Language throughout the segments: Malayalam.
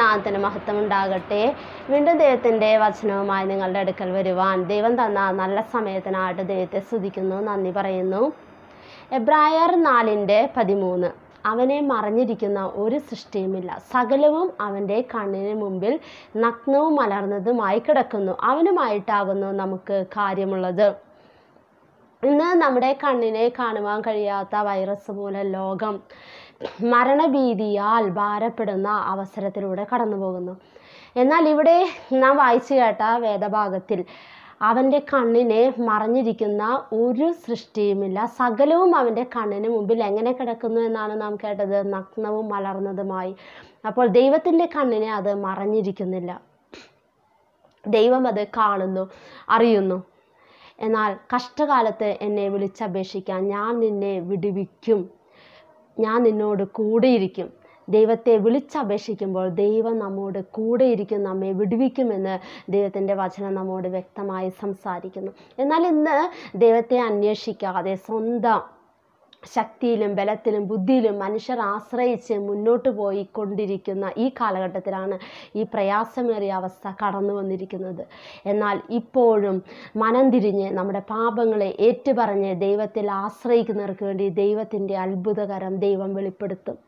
നാമത്തിന് മഹത്വം ഉണ്ടാകട്ടെ വീണ്ടും ദൈവത്തിൻ്റെ വചനവുമായി നിങ്ങളുടെ അടുക്കൽ വരുവാൻ ദൈവം തന്ന നല്ല സമയത്തിനായിട്ട് ദൈവത്തെ സ്തുതിക്കുന്നു നന്ദി പറയുന്നു എബ്രായർ നാലിൻ്റെ പതിമൂന്ന് അവനെ മറഞ്ഞിരിക്കുന്ന ഒരു സൃഷ്ടിയുമില്ല സകലവും അവൻ്റെ കണ്ണിന് മുമ്പിൽ നഗ്നവും മലർന്നതുമായി കിടക്കുന്നു അവനുമായിട്ടാകുന്നു നമുക്ക് കാര്യമുള്ളത് ഇന്ന് നമ്മുടെ കണ്ണിനെ കാണുവാൻ കഴിയാത്ത വൈറസ് മൂലം ലോകം മരണഭീതിയാൽ ഭാരപ്പെടുന്ന അവസരത്തിലൂടെ കടന്നു പോകുന്നു എന്നാൽ ഇവിടെ നാം വായിച്ചു കേട്ട വേദഭാഗത്തിൽ അവൻ്റെ കണ്ണിനെ മറഞ്ഞിരിക്കുന്ന ഒരു സൃഷ്ടിയുമില്ല സകലവും അവൻ്റെ കണ്ണിന് മുമ്പിൽ എങ്ങനെ കിടക്കുന്നു എന്നാണ് നാം കേട്ടത് നഗ്നവും മലർന്നതുമായി അപ്പോൾ ദൈവത്തിൻ്റെ കണ്ണിനെ അത് മറഞ്ഞിരിക്കുന്നില്ല ദൈവം അത് കാണുന്നു അറിയുന്നു എന്നാൽ കഷ്ടകാലത്ത് എന്നെ വിളിച്ചപേക്ഷിക്കാൻ ഞാൻ നിന്നെ വിടുവിക്കും ഞാൻ നിന്നോട് കൂടെയിരിക്കും ദൈവത്തെ വിളിച്ചപേക്ഷിക്കുമ്പോൾ ദൈവം നമ്മോട് കൂടെയിരിക്കും നമ്മെ വിടുവിക്കുമെന്ന് ദൈവത്തിൻ്റെ വചനം നമ്മോട് വ്യക്തമായി സംസാരിക്കുന്നു എന്നാൽ ഇന്ന് ദൈവത്തെ അന്വേഷിക്കാതെ സ്വന്തം ശക്തിയിലും ബലത്തിലും ബുദ്ധിയിലും മനുഷ്യർ ആശ്രയിച്ച് മുന്നോട്ട് പോയി കൊണ്ടിരിക്കുന്ന ഈ കാലഘട്ടത്തിലാണ് ഈ പ്രയാസമേറിയ അവസ്ഥ കടന്നു വന്നിരിക്കുന്നത് എന്നാൽ ഇപ്പോഴും മനം തിരിഞ്ഞ് നമ്മുടെ പാപങ്ങളെ ഏറ്റുപറഞ്ഞ് ദൈവത്തിൽ ആശ്രയിക്കുന്നവർക്ക് വേണ്ടി ദൈവത്തിൻ്റെ അത്ഭുതകരം ദൈവം വെളിപ്പെടുത്തും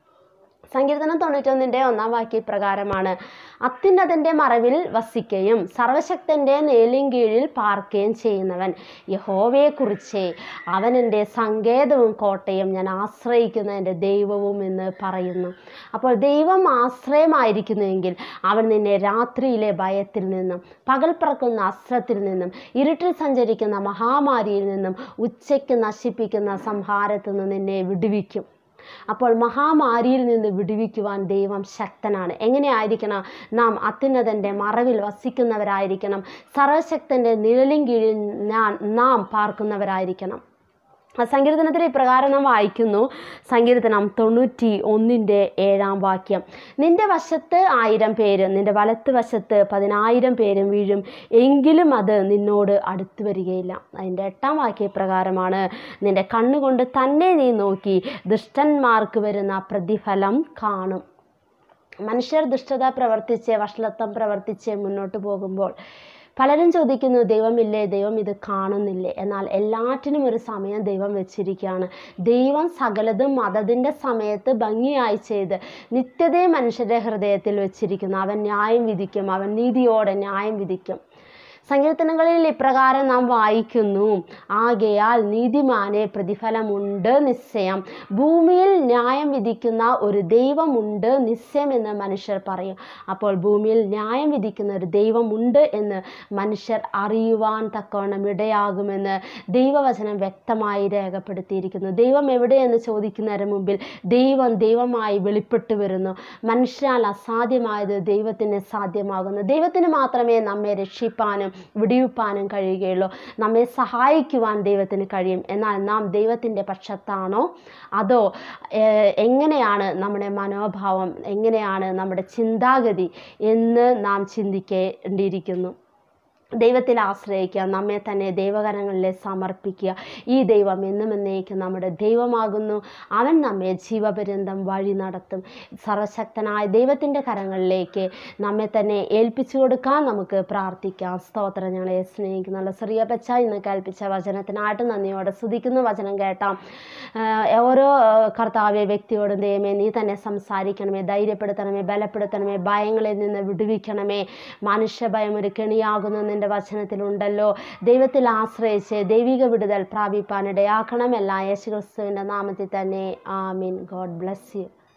സങ്കീർത്തനം തൊണ്ണൂറ്റൊന്നിൻ്റെ ഒന്നാം വാക്യ പ്രകാരമാണ് അത്യുന്നതൻ്റെ മറവിൽ വസിക്കുകയും സർവശക്തൻ്റെ നേലിൻ കീഴിൽ പാർക്കുകയും ചെയ്യുന്നവൻ യഹോവയെക്കുറിച്ചേ അവൻ എൻ്റെ സങ്കേതവും കോട്ടയും ഞാൻ ആശ്രയിക്കുന്ന എൻ്റെ ദൈവവും എന്ന് പറയുന്നു അപ്പോൾ ദൈവം ആശ്രയമായിരിക്കുന്നുവെങ്കിൽ അവൻ നിന്നെ രാത്രിയിലെ ഭയത്തിൽ നിന്നും പകൽ പറക്കുന്ന അസ്ത്രത്തിൽ നിന്നും ഇരുട്ടിൽ സഞ്ചരിക്കുന്ന മഹാമാരിയിൽ നിന്നും ഉച്ചയ്ക്ക് നശിപ്പിക്കുന്ന സംഹാരത്തിൽ നിന്ന് നിന്നെ വിടുവിക്കും അപ്പോൾ മഹാമാരിയിൽ നിന്ന് വിടുവിക്കുവാൻ ദൈവം ശക്തനാണ് എങ്ങനെയായിരിക്കണം നാം അത്യുന്നതൻ്റെ മറവിൽ വസിക്കുന്നവരായിരിക്കണം സർവശക്തൻ്റെ നിഴലിൻ കീഴിൽ ഞാൻ നാം പാർക്കുന്നവരായിരിക്കണം സങ്കീർത്തനത്തിൽ ഇപ്രകാരം നാം വായിക്കുന്നു സങ്കീർത്തനം തൊണ്ണൂറ്റി ഒന്നിൻ്റെ ഏഴാം വാക്യം നിന്റെ വശത്ത് ആയിരം പേര് നിന്റെ വലത്ത് വശത്ത് പതിനായിരം പേരും വീഴും എങ്കിലും അത് നിന്നോട് അടുത്തു വരികയില്ല അതിൻ്റെ എട്ടാം വാക്യ പ്രകാരമാണ് നിന്റെ കണ്ണുകൊണ്ട് തന്നെ നീ നോക്കി ദുഷ്ടന്മാർക്ക് വരുന്ന പ്രതിഫലം കാണും മനുഷ്യർ ദുഷ്ടത പ്രവർത്തിച്ച് വഷളത്വം പ്രവർത്തിച്ച് മുന്നോട്ട് പോകുമ്പോൾ പലരും ചോദിക്കുന്നു ദൈവമില്ലേ ദൈവം ഇത് കാണുന്നില്ലേ എന്നാൽ എല്ലാറ്റിനും ഒരു സമയം ദൈവം വെച്ചിരിക്കുകയാണ് ദൈവം സകലതും മതത്തിൻ്റെ സമയത്ത് ഭംഗിയായി ചെയ്ത് നിത്യതയെ മനുഷ്യരുടെ ഹൃദയത്തിൽ വെച്ചിരിക്കുന്നു അവൻ ന്യായം വിധിക്കും അവൻ നീതിയോടെ ന്യായം വിധിക്കും സങ്കീർത്തനങ്ങളിൽ ഇപ്രകാരം നാം വായിക്കുന്നു ആകയാൽ നീതിമാനെ പ്രതിഫലമുണ്ട് നിശ്ചയം ഭൂമിയിൽ ന്യായം വിധിക്കുന്ന ഒരു ദൈവമുണ്ട് നിശ്ചയം എന്ന് മനുഷ്യർ പറയും അപ്പോൾ ഭൂമിയിൽ ന്യായം വിധിക്കുന്ന ഒരു ദൈവമുണ്ട് എന്ന് മനുഷ്യർ അറിയുവാൻ തക്കവണ്ണം ഇടയാകുമെന്ന് ദൈവവചനം വ്യക്തമായി രേഖപ്പെടുത്തിയിരിക്കുന്നു ദൈവം എവിടെയെന്ന് ചോദിക്കുന്നതിന് മുമ്പിൽ ദൈവം ദൈവമായി വെളിപ്പെട്ടു വരുന്നു മനുഷ്യനാൽ അസാധ്യമായത് ദൈവത്തിന് സാധ്യമാകുന്നു ദൈവത്തിന് മാത്രമേ നമ്മെ രക്ഷിപ്പാനും വിടിവിപ്പാനും കഴിയുകയുള്ളൂ നമ്മെ സഹായിക്കുവാൻ ദൈവത്തിന് കഴിയും എന്നാൽ നാം ദൈവത്തിൻ്റെ പക്ഷത്താണോ അതോ ഏഹ്, എങ്ങനെയാണ് നമ്മുടെ മനോഭാവം എങ്ങനെയാണ് നമ്മുടെ ചിന്താഗതി എന്ന് നാം ചിന്തിക്കേണ്ടിയിരിക്കുന്നു ദൈവത്തിൽ ആശ്രയിക്കുക നമ്മെ തന്നെ ദൈവകരങ്ങളിൽ സമർപ്പിക്കുക ഈ ദൈവം എന്നും എന്നേക്കും നമ്മുടെ ദൈവമാകുന്നു അവൻ നമ്മെ ജീവപര്യന്തം വഴി നടത്തും സർവശക്തനായ ദൈവത്തിൻ്റെ കരങ്ങളിലേക്ക് നമ്മെ തന്നെ ഏൽപ്പിച്ചു കൊടുക്കാൻ നമുക്ക് പ്രാർത്ഥിക്കാം സ്തോത്രം ഞങ്ങളെ സ്നേഹിക്കുന്നുള്ള ചെറിയ പച്ച ഇന്ന് കേൾപ്പിച്ച വചനത്തിനായിട്ട് നന്ദിയോടെ സ്തുതിക്കുന്ന വചനം കേട്ടാം ആഹ് ഓരോ ആഹ് കർത്താവെ വ്യക്തിയോടും ദൈവമേ നീ തന്നെ സംസാരിക്കണമേ ധൈര്യപ്പെടുത്തണമേ ബലപ്പെടുത്തണമേ ഭയങ്ങളിൽ നിന്ന് വിടുവിക്കണമേ മനുഷ്യഭയം ഒരു കെണിയാകുന്നു നിന്റെ വചനത്തിലുണ്ടല്ലോ ദൈവത്തിൽ ആശ്രയിച്ച് ദൈവിക വിടുതൽ പ്രാപിപ്പാൻ ഇടയാക്കണം എല്ലാ യേശുക്രിസ്തുവിൻ്റെ നാമത്തിൽ തന്നെ ആമീൻ ഗോഡ് ബ്ലെസ് യു